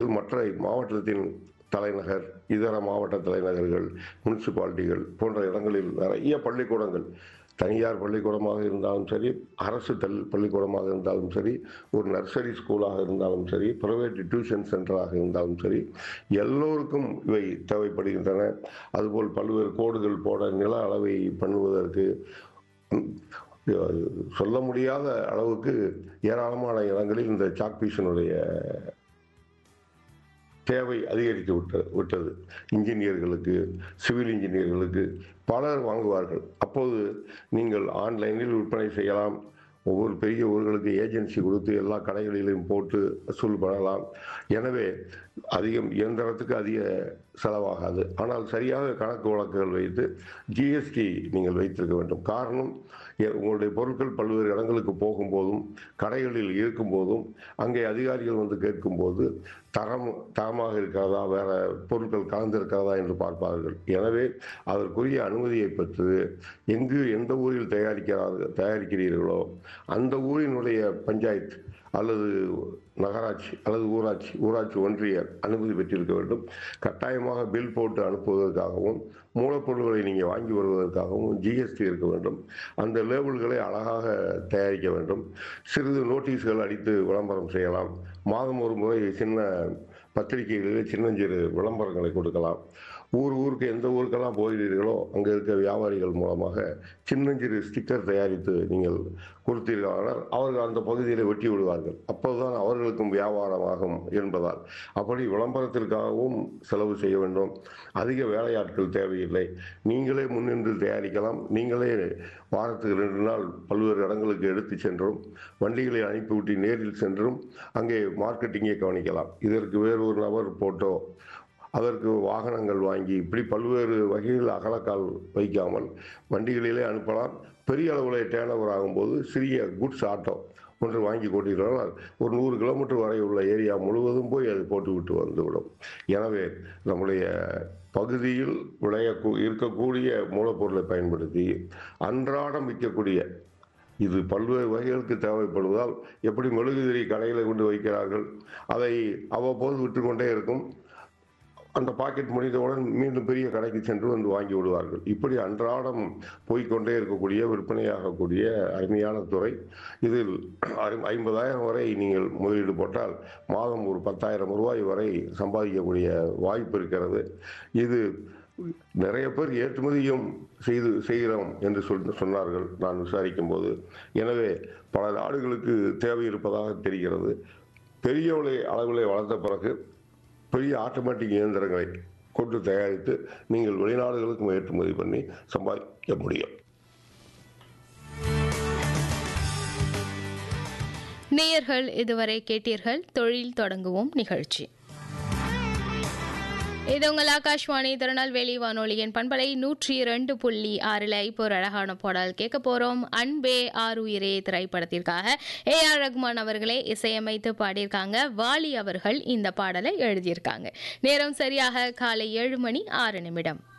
மற்ற மாவட்டத்தின் தலைநகர் இதர மாவட்ட தலைநகர்கள் முனிசிபாலிட்டிகள் போன்ற இடங்களில் நிறைய பள்ளிக்கூடங்கள் தனியார் பள்ளிக்கூடமாக இருந்தாலும் சரி அரசு தல் பள்ளிக்கூடமாக இருந்தாலும் சரி ஒரு நர்சரி ஸ்கூலாக இருந்தாலும் சரி பிரைவேட் டியூஷன் சென்டராக இருந்தாலும் சரி எல்லோருக்கும் இவை தேவைப்படுகின்றன அதுபோல் பல்வேறு கோடுகள் போட நில அளவை பண்ணுவதற்கு ம், சொல்ல முடியாத அளவுக்கு ஏராளமான இடங்களில் இந்த சாக்பீஸினுடைய தேவை அதிகரித்து விட்ட விட்டது இன்ஜினியர்களுக்கு சிவில் இன்ஜினியர்களுக்கு பலர் வாங்குவார்கள் அப்போது நீங்கள் ஆன்லைனில் விற்பனை செய்யலாம் ஒவ்வொரு பெரிய ஊர்களுக்கு ஏஜென்சி கொடுத்து எல்லா கடைகளிலும் போட்டு வசூல் பண்ணலாம் எனவே அதிகம் இயந்திரத்துக்கு அதிக செலவாகாது ஆனால் சரியாக கணக்கு வழக்குகள் வைத்து ஜிஎஸ்டி நீங்கள் வைத்திருக்க வேண்டும் காரணம் எ- உங்களுடைய பொருட்கள் பல்வேறு இடங்களுக்கு போகும்போதும் கடைகளில் இருக்கும்போதும் அங்கே அதிகாரிகள் வந்து கேட்கும்போது தரம் தரமாக இருக்கிறதா வேற பொருட்கள் கலந்திருக்கிறதா என்று பார்ப்பார்கள் எனவே அதற்குரிய அனுமதியை பெற்று எங்கு எந்த ஊரில் தயாரிக்கிறார்கள் தயாரிக்கிறீர்களோ அந்த ஊரினுடைய பஞ்சாயத்து அல்லது நகராட்சி அல்லது ஊராட்சி ஊராட்சி ஒன்றிய அனுமதி பெற்றிருக்க வேண்டும் கட்டாயமாக பில் போட்டு அனுப்புவதற்காகவும் மூலப்பொருட்களை நீங்கள் வாங்கி வருவதற்காகவும் ஜிஎஸ்டி இருக்க வேண்டும் அந்த லேபிள்களை அழகாக தயாரிக்க வேண்டும் சிறிது நோட்டீஸ்கள் அடித்து விளம்பரம் செய்யலாம் மாதம் ஒரு முறை சின்ன பத்திரிகைகளிலே சின்னஞ்சிறு விளம்பரங்களை கொடுக்கலாம் ஊர் ஊருக்கு எந்த ஊருக்கெல்லாம் போகிறீர்களோ அங்கே இருக்க வியாபாரிகள் மூலமாக சின்னஞ்சிறு ஸ்டிக்கர் தயாரித்து நீங்கள் கொடுத்தீர்களானால் அவர்கள் அந்த பகுதியில் வெட்டி விடுவார்கள் அப்போதுதான் அவர்களுக்கும் வியாபாரமாகும் என்பதால் அப்படி விளம்பரத்திற்காகவும் செலவு செய்ய வேண்டும் அதிக வேலையாட்கள் தேவையில்லை நீங்களே முன்னின்று தயாரிக்கலாம் நீங்களே வாரத்துக்கு ரெண்டு நாள் பல்வேறு இடங்களுக்கு எடுத்து சென்றும் வண்டிகளை அனுப்பிவிட்டு நேரில் சென்றும் அங்கே மார்க்கெட்டிங்கை கவனிக்கலாம் இதற்கு வேறு ஒரு நபர் போட்டோ அதற்கு வாகனங்கள் வாங்கி இப்படி பல்வேறு வகையில் அகலக்கால் வைக்காமல் வண்டிகளிலே அனுப்பலாம் பெரிய அளவில் டேர்ன் ஓவர் ஆகும்போது சிறிய குட்ஸ் ஆட்டோ ஒன்று வாங்கி கொண்டீர்களால் ஒரு நூறு கிலோமீட்டர் வரை உள்ள ஏரியா முழுவதும் போய் அது போட்டுவிட்டு வந்துவிடும் எனவே நம்முடைய பகுதியில் விளைய இருக்கக்கூடிய மூலப்பொருளை பயன்படுத்தி அன்றாடம் விற்கக்கூடிய இது பல்வேறு வகைகளுக்கு தேவைப்படுவதால் எப்படி மெழுகுதிரி கடையில் கொண்டு வைக்கிறார்கள் அதை அவ்வப்போது விட்டு கொண்டே இருக்கும் அந்த பாக்கெட் முடிந்தவுடன் மீண்டும் பெரிய கடைக்கு சென்று வந்து வாங்கி விடுவார்கள் இப்படி அன்றாடம் போய்க்கொண்டே இருக்கக்கூடிய விற்பனையாகக்கூடிய அருமையான துறை இதில் அரு- ஐம்பதாயிரம் வரை நீங்கள் முதலீடு போட்டால் மாதம் ஒரு பத்தாயிரம் ரூபாய் வரை சம்பாதிக்கக்கூடிய வாய்ப்பு இருக்கிறது இது நிறைய பேர் ஏற்றுமதியும் செய்து செய்கிறோம் என்று சொல் சொன்னார்கள் நான் விசாரிக்கும் போது எனவே பல நாடுகளுக்கு தேவை இருப்பதாக தெரிகிறது பெரிய அளவில் அளவிலே வளர்ந்த பிறகு பெரிய ஆட்டோமேட்டிக் இயந்திரங்களை கொண்டு தயாரித்து நீங்கள் வெளிநாடுகளுக்கும் ஏற்றுமதி பண்ணி சம்பாதிக்க முடியும் நேயர்கள் இதுவரை கேட்டீர்கள் தொழில் தொடங்குவோம் நிகழ்ச்சி இது உங்கள் ஆகாஷ்வாணி திருநெல்வேலி வானொலியின் பண்பலை நூற்றி இரண்டு புள்ளி ஆறில் இப்போ ஒரு அழகான பாடல் கேட்க போகிறோம் அன்பே ஆறுயிரே திரைப்படத்திற்காக ஏ ஆர் ரகுமான் அவர்களே இசையமைத்து பாடியிருக்காங்க வாலி அவர்கள் இந்த பாடலை எழுதியிருக்காங்க நேரம் சரியாக காலை ஏழு மணி ஆறு நிமிடம்